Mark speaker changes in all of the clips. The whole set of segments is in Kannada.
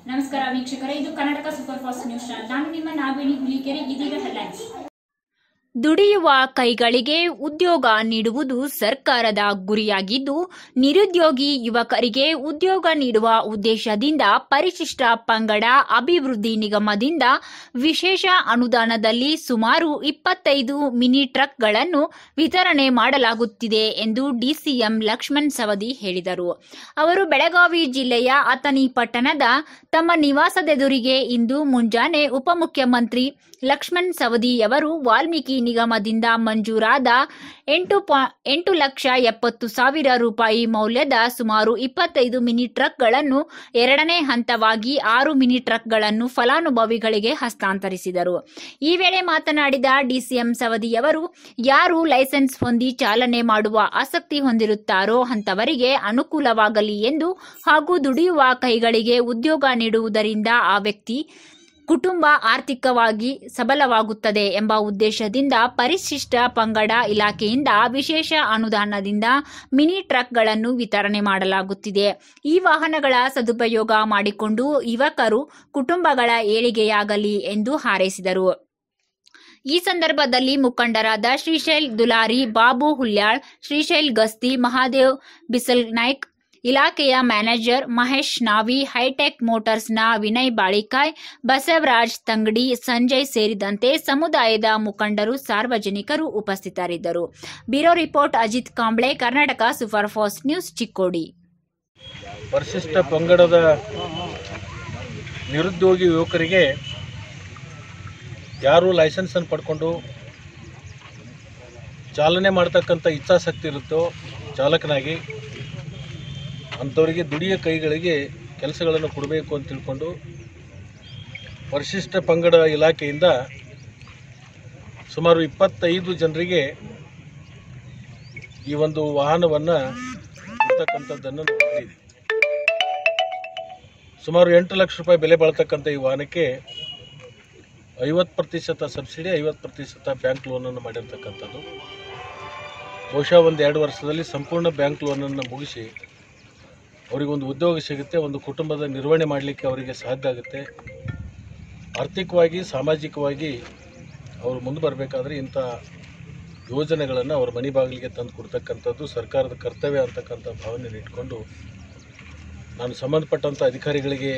Speaker 1: ನಮಸ್ಕಾರ ವೀಕ್ಷಕರೇ ಇದು Karnataka super fast news channel ನಾನು ನಿಮ್ಮ ನಾಗವೇಣಿ ಹುಲಿಕೆರೆ ಇದೀಗ ಹೆಡ್ಲೈನ್ಸ್
Speaker 2: ದುಡಿಯುವ ಕೈಗಳಿಗೆ ಉದ್ಯೋಗ ನೀಡುವುದು ಸರ್ಕಾರದ ಗುರಿಯಾಗಿದ್ದು ನಿರುದ್ಯೋಗಿ ಯುವಕರಿಗೆ ಉದ್ಯೋಗ ನೀಡುವ ಉದ್ದೇಶದಿಂದ ಪರಿಶಿಷ್ಟ ಪಂಗಡ ಅಭಿವೃದ್ಧಿ ನಿಗಮದಿಂದ ವಿಶೇಷ ಅನುದಾನದಲ್ಲಿ ಸುಮಾರು ಇಪ್ಪತ್ತೈದು ಮಿನಿ ಟ್ರಕ್ಗಳನ್ನು ವಿತರಣೆ ಮಾಡಲಾಗುತ್ತಿದೆ ಎಂದು ಡಿಸಿಎಂ ಲಕ್ಷ್ಮಣ್ ಸವದಿ ಹೇಳಿದರು ಅವರು ಬೆಳಗಾವಿ ಜಿಲ್ಲೆಯ ಅಥಣಿ ಪಟ್ಟಣದ ತಮ್ಮ ನಿವಾಸದೆದುರಿಗೆ ಇಂದು ಮುಂಜಾನೆ ಉಪಮುಖ್ಯಮಂತ್ರಿ ಲಕ್ಷ್ಮಣ್ ಸವದಿಯವರು ವಾಲ್ಮೀಕಿ ನಿಗಮದಿಂದ ಮಂಜೂರಾದ ಎಂಟು ಪಾ- ಎಂಟು ಲಕ್ಷ ಎಪ್ಪತ್ತು ಸಾವಿರ ರೂಪಾಯಿ ಮೌಲ್ಯದ ಸುಮಾರು ಇಪ್ಪತ್ತೈದು ಮಿನಿ ಟ್ರಕ್ಗಳನ್ನು ಎರಡನೇ ಹಂತವಾಗಿ ಆರು ಮಿನಿ ಟ್ರಕ್ಗಳನ್ನು ಫಲಾನುಭವಿಗಳಿಗೆ ಹಸ್ತಾಂತರಿಸಿದರು ಈ ವೇಳೆ ಮಾತನಾಡಿದ ಡಿಸಿಎಂ ಸವದಿಯವರು ಯಾರು ಲೈಸೆನ್ಸ್ ಹೊಂದಿ ಚಾಲನೆ ಮಾಡುವ ಆಸಕ್ತಿ ಹೊಂದಿರುತ್ತಾರೋ ಅಂತವರಿಗೆ ಅನುಕೂಲವಾಗಲಿ ಎಂದು ಹಾಗೂ ದುಡಿಯುವ ಕೈಗಳಿಗೆ ಉದ್ಯೋಗ ನೀಡುವುದರಿಂದ ಆ ವ್ಯಕ್ತಿ ಕುಟುಂಬ ಆರ್ಥಿಕವಾಗಿ ಸಬಲವಾಗುತ್ತದೆ ಎಂಬ ಉದ್ದೇಶದಿಂದ ಪರಿಶಿಷ್ಟ ಪಂಗಡ ಇಲಾಖೆಯಿಂದ ವಿಶೇಷ ಅನುದಾನದಿಂದ ಮಿನಿ ಟ್ರಕ್ಗಳನ್ನು ವಿತರಣೆ ಮಾಡಲಾಗುತ್ತಿದೆ ಈ ವಾಹನಗಳ ಸದುಪಯೋಗ ಮಾಡಿಕೊಂಡು ಯುವಕರು ಕುಟುಂಬಗಳ ಏಳಿಗೆಯಾಗಲಿ ಎಂದು ಹಾರೈಸಿದರು ಈ ಸಂದರ್ಭದಲ್ಲಿ ಮುಖಂಡರಾದ ಶ್ರೀಶೈಲ್ ದುಲಾರಿ ಬಾಬು ಹುಲ್ಯಾಳ್ ಶ್ರೀಶೈಲ್ ಗಸ್ತಿ ಮಹಾದೇವ್ ಬಿಸಲ್ ನಾಯ್ಕ್ ಇಲಾಖೆಯ ಮ್ಯಾನೇಜರ್ ಮಹೇಶ್ ನಾವಿ ಹೈಟೆಕ್ ಮೋಟಾರ್ಸ್ನ ವಿನಯ್ ಬಾಳಿಕಾಯ್ ಬಸವರಾಜ್ ತಂಗಡಿ ಸಂಜಯ್ ಸೇರಿದಂತೆ ಸಮುದಾಯದ ಮುಖಂಡರು ಸಾರ್ವಜನಿಕರು ಉಪಸ್ಥಿತರಿದ್ದರು bureau report Ajit Kamble Karnataka super fast news Chikkodi
Speaker 3: ಪರಿಶಿಷ್ಟ ಪಂಗಡದ ನಿರುದ್ಯೋಗಿ ಯುವಕರಿಗೆ ಯಾರು ಲೈಸೆನ್ಸನ್ನು ಪಡ್ಕೊಂಡು ಚಾಲನೆ ಮಾಡ್ತಕ್ಕಂಥ ಇಚ್ಛಾಸಕ್ತಿ ಇರುತ್ತೋ ಚಾಲಕನಾಗಿ ಅಂಥವರಿಗೆ ದುಡಿಯ ಕೈಗಳಿಗೆ ಕೆಲಸಗಳನ್ನು ಕೊಡಬೇಕು ಅಂತ ತಿಳ್ಕೊಂಡು ಪರಿಶಿಷ್ಟ ಪಂಗಡ ಇಲಾಖೆಯಿಂದ ಸುಮಾರು ಇಪ್ಪತ್ತೈದು ಜನರಿಗೆ ಈ ಒಂದು ವಾಹನವನ್ನು ಕೊಡ್ತಕ್ಕಂಥದ್ದನ್ನು ನಾವು ಮಾಡಿದ್ದೀವಿ ಸುಮಾರು ಎಂಟು ಲಕ್ಷ ರೂಪಾಯಿ ಬೆಲೆ ಬಾಳ್ತಕ್ಕಂಥ ಈ ವಾಹನಕ್ಕೆ ಐವತ್ತು ಪ್ರತಿಶತ ಸಬ್ಸಿಡಿ ಐವತ್ತು ಪ್ರತಿಶತ ಬ್ಯಾಂಕ್ ಲೋನನ್ನು ಮಾಡಿರ್ತಕ್ಕಂಥದ್ದು ಬಹುಶಃ ಒಂದು ಎರಡು ವರ್ಷದಲ್ಲಿ ಸಂಪೂರ್ಣ ಬ್ಯಾಂಕ್ ಲೋನನ್ನು ಮುಗಿಸಿ ಅವರಿಗೊಂದು ಉದ್ಯೋಗ ಸಿಗುತ್ತೆ ಒಂದು ಕುಟುಂಬದ ನಿರ್ವಹಣೆ ಮಾಡಲಿಕ್ಕೆ ಅವರಿಗೆ ಸಾಧ್ಯ ಆಗುತ್ತೆ ಆರ್ಥಿಕವಾಗಿ ಸಾಮಾಜಿಕವಾಗಿ ಅವರು ಮುಂದೆ ಬರಬೇಕಾದ್ರೆ ಇಂಥ ಯೋಜನೆಗಳನ್ನು ಅವರ ಮನೆ ಬಾಗಿಲಿಗೆ ತಂದು ಕೊಡ್ತಕ್ಕಂಥದ್ದು ಸರ್ಕಾರದ ಕರ್ತವ್ಯ ಅಂತಕ್ಕಂಥ ಭಾವನೆ ಇಟ್ಕೊಂಡು ನಾನು ಸಂಬಂಧಪಟ್ಟಂಥ ಅಧಿಕಾರಿಗಳಿಗೆ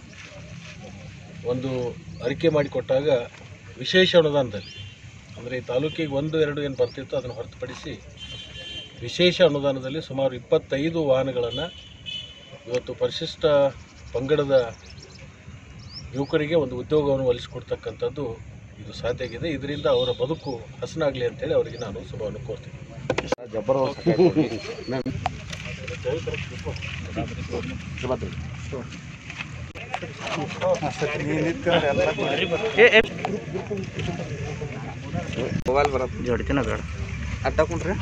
Speaker 3: ಒಂದು ಅರಿಕೆ ಮಾಡಿಕೊಟ್ಟಾಗ ವಿಶೇಷ ಅನುದಾನದಲ್ಲಿ ಅಂದರೆ ಈ ತಾಲೂಕಿಗೆ ಒಂದು ಎರಡು ಏನು ಬರ್ತಿತ್ತು ಅದನ್ನು ಹೊರತುಪಡಿಸಿ ವಿಶೇಷ ಅನುದಾನದಲ್ಲಿ ಸುಮಾರು ಇಪ್ಪತ್ತೈದು ವಾಹನಗಳನ್ನು ಇವತ್ತು ಪರಿಶಿಷ್ಟ ಪಂಗಡದ ಯುವಕರಿಗೆ ಒಂದು ಉದ್ಯೋಗವನ್ನು ಒಲಿಸಿಕೊಡ್ತಕ್ಕಂಥದ್ದು ಇದು ಸಾಧ್ಯ ಆಗಿದೆ ಇದರಿಂದ ಅವರ ಬದುಕು ಹಸನಾಗಲಿ ಅಂತೇಳಿ ಅವರಿಗೆ ನಾನು ಶುಭವನ್ನು ಕೋರ್ತೀನಿ
Speaker 4: ಮೊಬೈಲ್ ಬರತ್ತೆ ಜೋಡ್ತಿನ ಬೇಡ ಅಡ್ಡಾಕೊಂಡ್ರೆ